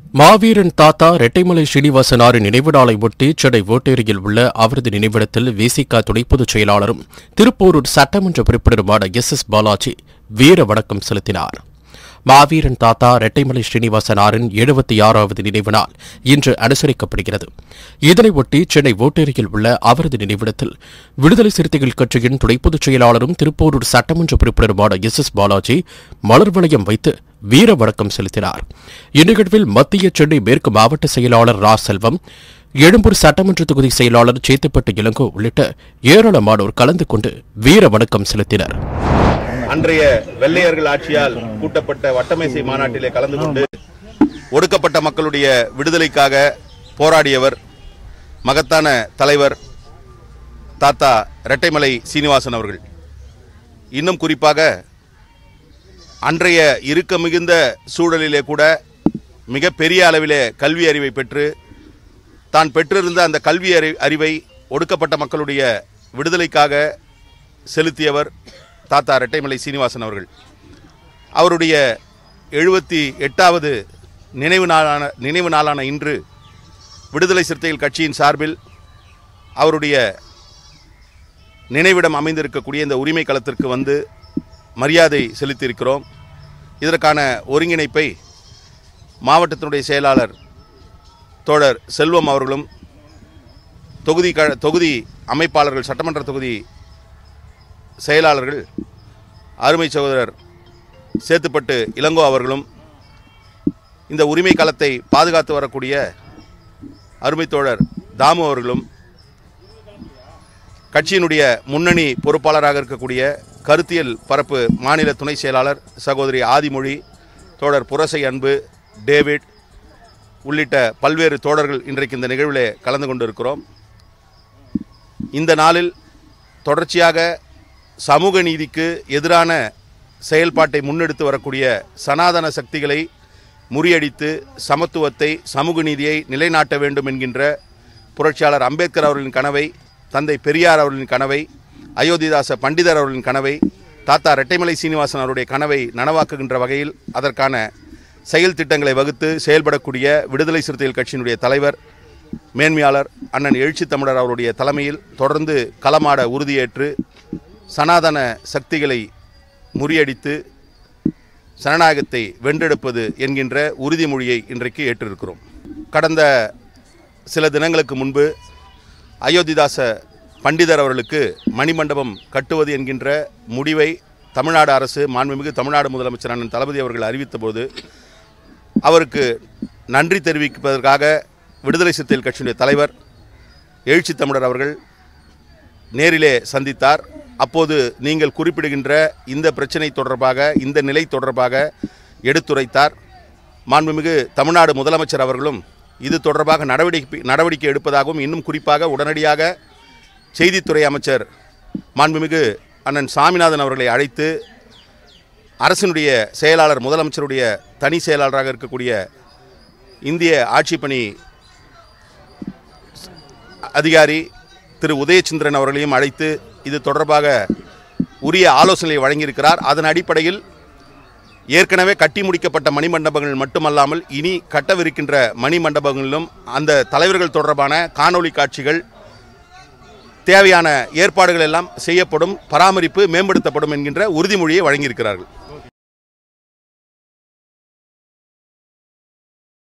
மாவீரன் தாத்தா ரெட்டைமலை ஸ்ரீனிவாசனாரின் நினைவு நாளை ஒட்டி சென்னை ஓட்டேரியில் உள்ள அவரது நினைவிடத்தில் விசிக துணை பொதுச் செயலாளரும் திருப்போரூர் சட்டமன்ற உறுப்பினருமான எஸ் எஸ் பாலாஜி வீர வணக்கம் செலுத்தினார் மாவீரன் தாத்தா ரெட்டைமலை ஸ்ரீனிவாசனாரின் எழுபத்தி ஆறாவது நினைவு நாள் இன்று அனுசரிக்கப்படுகிறது இதனையொட்டி சென்னை ஓட்டேரியில் உள்ள அவரது நினைவிடத்தில் விடுதலை சிறுத்தைகள் கட்சியின் துணை பொதுச் செயலாளரும் திருப்போரூர் சட்டமன்ற உறுப்பினருமான எஸ் எஸ் பாலாஜி மலர் வளையம் வைத்து வீர வணக்கம் செலுத்தினார் இந்நிகழ்வில் மத்திய சென்னை மேற்கு மாவட்ட செயலாளர் ரா செல்வம் எழும்பூர் சட்டமன்ற தொகுதி செயலாளர் சேத்துப்பட்டு இளங்கோ உள்ளிட்ட ஏராளமானோர் கலந்து கொண்டு வீர வணக்கம் செலுத்தினர் அன்றைய வெள்ளையர்கள் ஆட்சியால் கூட்டப்பட்ட வட்டமேசை மாநாட்டிலே கலந்து கொண்டு ஒடுக்கப்பட்ட மக்களுடைய விடுதலைக்காக போராடியவர் மகத்தான தலைவர் தாத்தா ரெட்டைமலை சீனிவாசன் அவர்கள் இன்னும் குறிப்பாக அன்றைய இறுக்க மிகுந்த சூழலிலே கூட மிக பெரிய அளவிலே கல்வி அறிவை பெற்று தான் பெற்றிருந்த அந்த கல்வி அறி அறிவை ஒடுக்கப்பட்ட மக்களுடைய விடுதலைக்காக செலுத்தியவர் தாத்தா ரெட்டைமலை சீனிவாசன் அவர்கள் அவருடைய எழுபத்தி எட்டாவது நினைவு நாளான நினைவு நாளான இன்று விடுதலை சிறுத்தைகள் கட்சியின் சார்பில் அவருடைய நினைவிடம் அமைந்திருக்கக்கூடிய இந்த உரிமை களத்திற்கு வந்து மரியாதை செலுத்தியிருக்கிறோம் இதற்கான ஒருங்கிணைப்பை மாவட்டத்தினுடைய செயலாளர் தோழர் செல்வம் அவர்களும் தொகுதி க தொகுதி அமைப்பாளர்கள் சட்டமன்ற தொகுதி செயலாளர்கள் அருமை சகோதரர் சேத்துப்பட்டு இளங்கோ அவர்களும் இந்த உரிமை களத்தை பாதுகாத்து வரக்கூடிய அருமை தோழர் தாமு அவர்களும் கட்சியினுடைய முன்னணி பொறுப்பாளராக இருக்கக்கூடிய கருத்தியல் பரப்பு மாநில துணை செயலாளர் சகோதரி ஆதிமொழி தோழர் புரசை அன்பு டேவிட் உள்ளிட்ட பல்வேறு தோழர்கள் இன்றைக்கு இந்த நிகழ்விலே கலந்து கொண்டிருக்கிறோம் இந்த நாளில் தொடர்ச்சியாக சமூக நீதிக்கு எதிரான செயல்பாட்டை முன்னெடுத்து வரக்கூடிய சனாதன சக்திகளை முறியடித்து சமத்துவத்தை சமூக நீதியை நிலைநாட்ட வேண்டும் என்கின்ற புரட்சியாளர் அம்பேத்கர் அவர்களின் கனவை தந்தை பெரியார் அவர்களின் கனவை அயோத்திதாச பண்டிதர் அவர்களின் கனவை தாத்தா ரெட்டைமலை சீனிவாசன் அவருடைய கனவை நனவாக்குகின்ற வகையில் அதற்கான செயல் திட்டங்களை வகுத்து செயல்படக்கூடிய விடுதலை சிறுத்தைகள் கட்சியினுடைய தலைவர் மேன்மையாளர் அண்ணன் எழுச்சி தமிழர் அவருடைய தலைமையில் தொடர்ந்து களமாட உறுதியேற்று சனாதன சக்திகளை முறியடித்து சனநாயகத்தை வென்றெடுப்பது என்கின்ற உறுதிமொழியை இன்றைக்கு ஏற்றிருக்கிறோம் கடந்த சில தினங்களுக்கு முன்பு அயோத்திதாச பண்டிதர் அவர்களுக்கு மணிமண்டபம் கட்டுவது என்கின்ற முடிவை தமிழ்நாடு அரசு மாண்புமிகு தமிழ்நாடு முதலமைச்சர் அண்ணன் தளபதி அவர்கள் அறிவித்தபோது அவருக்கு நன்றி தெரிவிப்பதற்காக விடுதலை சிறுத்தைகள் கட்சியினுடைய தலைவர் எழுச்சி தமிழர் அவர்கள் நேரிலே சந்தித்தார் அப்போது நீங்கள் குறிப்பிடுகின்ற இந்த பிரச்சனை தொடர்பாக இந்த நிலை தொடர்பாக எடுத்துரைத்தார் மாண்புமிகு தமிழ்நாடு முதலமைச்சர் அவர்களும் இது தொடர்பாக நடவடிக்கை நடவடிக்கை எடுப்பதாகவும் இன்னும் குறிப்பாக உடனடியாக செய்தித்துறை அமைச்சர் மாண்புமிகு அண்ணன் சாமிநாதன் அவர்களை அழைத்து அரசினுடைய செயலாளர் முதலமைச்சருடைய தனி செயலாளராக இருக்கக்கூடிய இந்திய ஆட்சிப்பணி அதிகாரி திரு உதயச்சந்திரன் அவர்களையும் அழைத்து இது தொடர்பாக உரிய ஆலோசனையை வழங்கியிருக்கிறார் அதன் அடிப்படையில் ஏற்கனவே கட்டி முடிக்கப்பட்ட மணிமண்டபங்கள் மட்டுமல்லாமல் இனி கட்டவிருக்கின்ற மணிமண்டபங்களிலும் அந்த தலைவர்கள் தொடர்பான காணொளி காட்சிகள் தேவையான ஏற்பாடுகள் எல்லாம் செய்யப்படும் பராமரிப்பு மேம்படுத்தப்படும் என்கின்ற உறுதிமொழியை வழங்கியிருக்கிறார்கள்